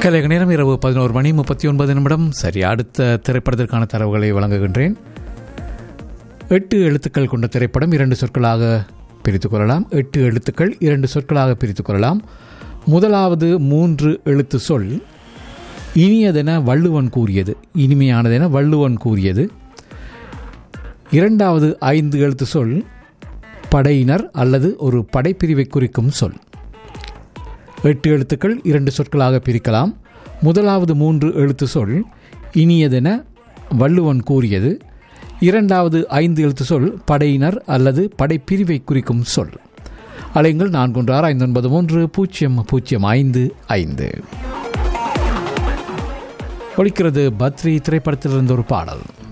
கலைக நேரம் இரவு பதினோரு மணி முப்பத்தி ஒன்பது நிமிடம் சரி அடுத்த திரைப்படத்திற்கான தரவுகளை வழங்குகின்றேன் எட்டு எழுத்துக்கள் கொண்ட திரைப்படம் இரண்டு சொற்களாக பிரித்துக் கொள்ளலாம் எட்டு எழுத்துக்கள் இரண்டு சொற்களாக பிரித்துக் கொள்ளலாம் முதலாவது மூன்று எழுத்து சொல் இனியதென வள்ளுவன் கூறியது இனிமையானதென வள்ளுவன் கூறியது இரண்டாவது ஐந்து எழுத்து சொல் படையினர் அல்லது ஒரு படைப்பிரிவை குறிக்கும் சொல் எட்டு எழுத்துக்கள் இரண்டு சொற்களாக பிரிக்கலாம் முதலாவது மூன்று எழுத்து சொல் இனியதென வள்ளுவன் கூறியது இரண்டாவது ஐந்து எழுத்து சொல் படையினர் அல்லது படைப்பிரிவை குறிக்கும் சொல் அலைங்கள் நான்கு ஒன்று ஆறு ஐந்து ஒன்பது மூன்று பூஜ்ஜியம் பூஜ்ஜியம் ஐந்து ஐந்து ஒழிக்கிறது பத்ரி திரைப்படத்திலிருந்து ஒரு பாடல்